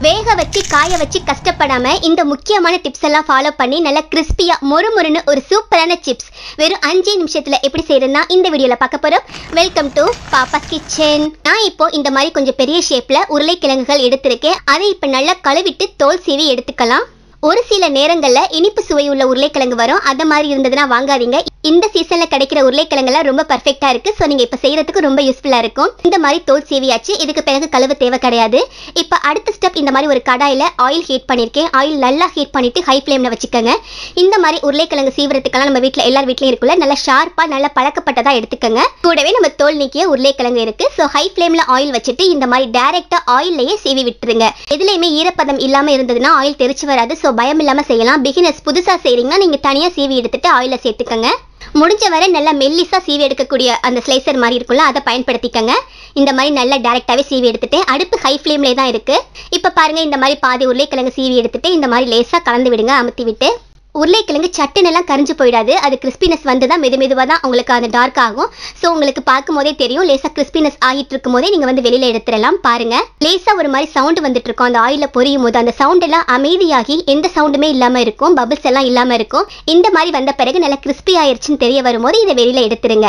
வேக வச்சு காய வச்சு கஷ்டப்படாம இந்த முக்கியமான டிப்ஸ் எல்லாம் ஃபாலோ பண்ணி நல்லா கிறிஸ்பியா மொறுமொறுன்னு ஒரு சூப்பரான சிப்ஸ் வெறும் அஞ்சே நிமிஷத்துல எப்படி செய்யறதுன்னா இந்த வீடியோல பார்க்க போறோம் வெல்கம் டு பாப்பாஸ் கிச்சன் நான் இப்போ இந்த மாதிரி கொஞ்சம் பெரிய ஷேப்ல உருளைக்கிழங்குகள் எடுத்திருக்கேன் அதை இப்போ நல்லா கழுவிட்டு தோல் சீவி எடுத்துக்கலாம் ஒரு சில நேரங்கள்ல இனிப்பு சுவை உள்ள உருளைக்கிழங்கு வரும் அந்த மாதிரி இருந்ததுன்னா வாங்காதீங்க இந்த சீசன்ல கிடைக்கிற உருளைக்கிழங்குலாம் ரொம்ப பர்ஃபெக்டா இருக்கு ஸோ நீங்க இப்ப செய்யறதுக்கு ரொம்ப யூஸ்ஃபுல்லா இருக்கும் இந்த மாதிரி தோல் சீவியாச்சு இதுக்கு பிறகு கழுவு தேவை கிடையாது இப்போ அடுத்த ஸ்டெப் இந்த மாதிரி ஒரு கடாயில ஆயில் ஹீட் பண்ணிருக்கேன் ஆயில் நல்லா ஹீட் பண்ணிட்டு ஹை ஃப்ளேம்ல வச்சுக்கோங்க இந்த மாதிரி உருளைக்கிழங்கு சீவுறதுக்கெல்லாம் நம்ம வீட்ல எல்லார் வீட்லயும் இருக்குல்ல நல்லா ஷார்ப்பா நல்லா பழக்கப்பட்டதா எடுத்துக்கோங்க கூடவே நம்ம தோல் நீக்கிய உருளைக்கிழங்கு இருக்கு ஸோ ஹை ஃப்ளேம்ல ஆயில் வச்சுட்டு இந்த மாதிரி டைரக்டா ஆயில்லையே சீவி விட்டுருங்க எதுலையுமே ஈரப்பதம் இல்லாம இருந்ததுன்னா ஆயில் தெரிச்சு வராது ஸோ பயம் இல்லாம செய்யலாம் பிகினர்ஸ் புதுசா செய்றீங்கன்னா நீங்க தனியா சீவி எடுத்துட்டு ஆயில சேர்த்துக்கங்க முடிஞ்ச வரை நல்லா மெல்லிசா சீவி எடுக்கக்கூடிய அந்த ஸ்லைசர் மாதிரி இருக்கும்ல அதை பயன்படுத்திக்கங்க இந்த மாதிரி நல்லா டேரெக்டாகவே சீவி எடுத்துட்டு அடுப்பு ஹை ஃப்ளேம்லேயே தான் இருக்கு இப்போ பாருங்க இந்த மாதிரி பாதி உருளைக்கிழங்கு சீவி எடுத்துட்டு இந்த மாதிரி லேசாக கலந்து விடுங்க அமுத்தி விட்டு உருளைக்கிழங்கு சட்டுனெல்லாம் கரிஞ்சு போயிடாது அது கிறிஸ்பினஸ் வந்து தான் மெது மெதுவாக தான் உங்களுக்கு அது டார்க் ஆகும் ஸோ உங்களுக்கு பார்க்கும் போதே தெரியும் லேசாக கிறிஸ்பினஸ் ஆகிட்டு இருக்கும் போதே நீங்கள் வந்து வெளியில் எடுத்துடலாம் பாருங்க லேசாக ஒரு மாதிரி சவுண்டு வந்துட்டு இருக்கும் அந்த ஆயிலில் பொரியும் போது அந்த சவுண்ட் எல்லாம் அமைதியாகி எந்த சவுண்டுமே இல்லாமல் இருக்கும் பபிள்ஸ் எல்லாம் இல்லாமல் இருக்கும் இந்த மாதிரி வந்த பிறகு நல்லா கிறிஸ்பி ஆயிருச்சுன்னு தெரிய வரும்போது இதை வெளியில் எடுத்துருங்க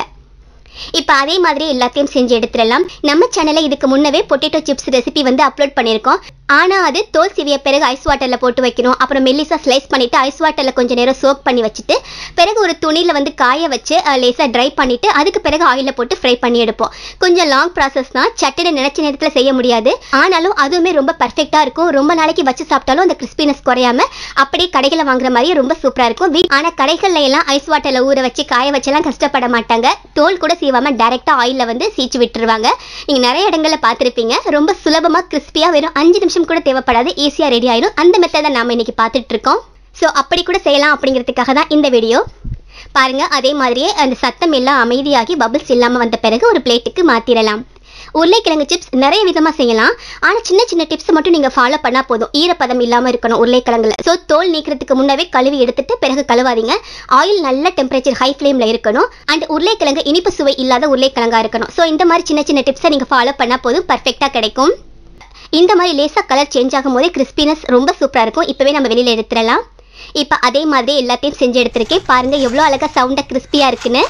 இப்போ அதே மாதிரி எல்லாத்தையும் செஞ்சு எடுத்துடலாம் நம்ம சேனலில் இதுக்கு முன்னவே பொட்டேட்டோ சிப்ஸ் ரெசிபி வந்து அப்லோட் பண்ணியிருக்கோம் ஆனால் அது தோல் சிவிய பிறகு ஐஸ் வாட்டரில் போட்டு வைக்கணும் அப்புறம் மெல்லிசா ஸ்லைஸ் பண்ணிவிட்டு ஐஸ் வாட்டரில் கொஞ்சம் நேரம் சோக் பண்ணி வச்சுட்டு பிறகு ஒரு துணியில் வந்து காய வச்சு லேசாக ட்ரை பண்ணிவிட்டு அதுக்கு பிறகு ஆயிலில் போட்டு ஃப்ரை பண்ணி எடுப்போம் கொஞ்சம் லாங் ப்ராசஸ் தான் சட்டுன்னு நினச்ச நேரத்தில் செய்ய முடியாது ஆனாலும் அதுவுமே ரொம்ப பர்ஃபெக்டாக இருக்கும் ரொம்ப நாளைக்கு வச்சு சாப்பிட்டாலும் அந்த கிறிஸ்பினஸ் குறையாம அப்படியே கடைகளில் வாங்குற மாதிரியே ரொம்ப சூப்பராக இருக்கும் வீ ஆனால் கடைகளில் எல்லாம் ஐஸ் வாட்டரில் ஊற வச்சு காய வச்செல்லாம் கஷ்டப்பட மாட்டாங்க தோல் கூட சீவாமல் டேரெக்டாக ஆயிலில் வந்து சீச்சு விட்டுருவாங்க நீங்கள் நிறைய இடங்களில் பார்த்துருப்பீங்க ரொம்ப சுலபமாக கிறிஸ்பியாக வெறும் அஞ்சு நிமிஷம் கூட தேவைப்படாது ஈஸியாக ரெடி ஆயிடும் அந்த மெத்தடை நாம இன்னைக்கு பார்த்துட்டு இருக்கோம் ஸோ அப்படி கூட செய்யலாம் அப்படிங்கிறதுக்காக தான் இந்த வீடியோ பாருங்க அதே மாதிரியே அந்த சத்தம் எல்லாம் அமைதியாகி பபிள்ஸ் இல்லாமல் வந்த பிறகு ஒரு பிளேட்டுக்கு மாற்றிடலாம் உருளைக்கிழங்கு சிப்ஸ் நிறைய விதமாக செய்யலாம் ஆனால் சின்ன சின்ன டிப்ஸ் மட்டும் நீங்கள் ஃபாலோ பண்ணால் போதும் ஈரப்பதம் இல்லாமல் இருக்கணும் உருளைக்கிழங்குல ஸோ தோல் நீக்கிறதுக்கு முன்னவே கழுவி எடுத்துட்டு பிறகு கழுவாதீங்க ஆயில் நல்ல டெம்பரேச்சர் ஹை ஃப்ளேமில் இருக்கணும் அண்ட் உருளைக்கிழங்கு இனிப்பு சுவை இல்லாத உருளைக்கிழங்கா இருக்கணும் ஸோ இந்த மாதிரி சின்ன சின்ன டிப்ஸை நீங்கள் ஃபாலோ பண்ணால் போதும் பர்ஃபெக்டாக கிடைக்கும் இந்த மாதிரி லேசாக கலர் சேஞ்ச் ஆகும் போதே கிறிஸ்பினஸ் ரொம்ப சூப்பராக இருக்கும் இப்போவே நம்ம வெளியில் எடுத்துடலாம் இப்போ அதே மாதிரி எல்லாத்தையும் செஞ்சு எடுத்திருக்கேன் பாருங்கள் எவ்வளோ அழகாக சவுண்டாக கிறிஸ்பியாக இருக்குன்னு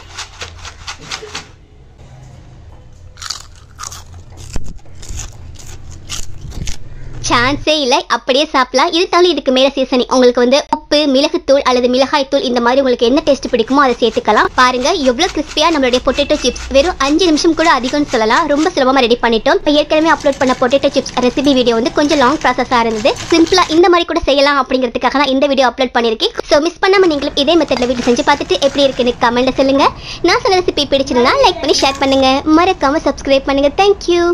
சான்ஸே இல்லை அப்படியே சாப்பிடலாம் இருந்தாலும் இதுக்கு மேலே சீசனி உங்களுக்கு வந்து உப்பு மிளகுத்தூள் அல்லது மிளகாய் தூள் இந்த மாதிரி உங்களுக்கு என்ன டேஸ்ட் பிடிக்குமோ அதை சேர்த்துக்கலாம் பாருங்க எவ்வளோ கிறிஸ்பியாக நம்மளுடைய பொட்டேட்டோ சிப்ஸ் வெறும் அஞ்சு நிமிஷம் கூட அதிகம்னு சொல்லலாம் ரொம்ப சுலபமாக ரெடி பண்ணிட்டோம் இப்போ ஏற்கனவே அப்லோட் பண்ண பொட்டேட்டோ சிப்ஸ் ரெசிபி வீடியோ வந்து கொஞ்சம் லாங் ப்ராசஸாக இருந்தது சிம்பிளாக இந்த மாதிரி கூட செய்யலாம் அப்படிங்கிறதுக்காக தான் இந்த வீடியோ அப்லோட் பண்ணியிருக்கேன் ஸோ மிஸ் பண்ணாமல் நீங்களும் இதே மெத்தடில் வீட்டில் செஞ்சு பார்த்துட்டு எப்படி இருக்குன்னு கமெண்ட்டில் சொல்லுங்க நான் சொன்ன ரெசிபி பிடிச்சிருந்தா லைக் பண்ணி ஷேர் பண்ணுங்க மறக்காம சப்ஸ்கிரைப் பண்ணுங்க தேங்க்யூ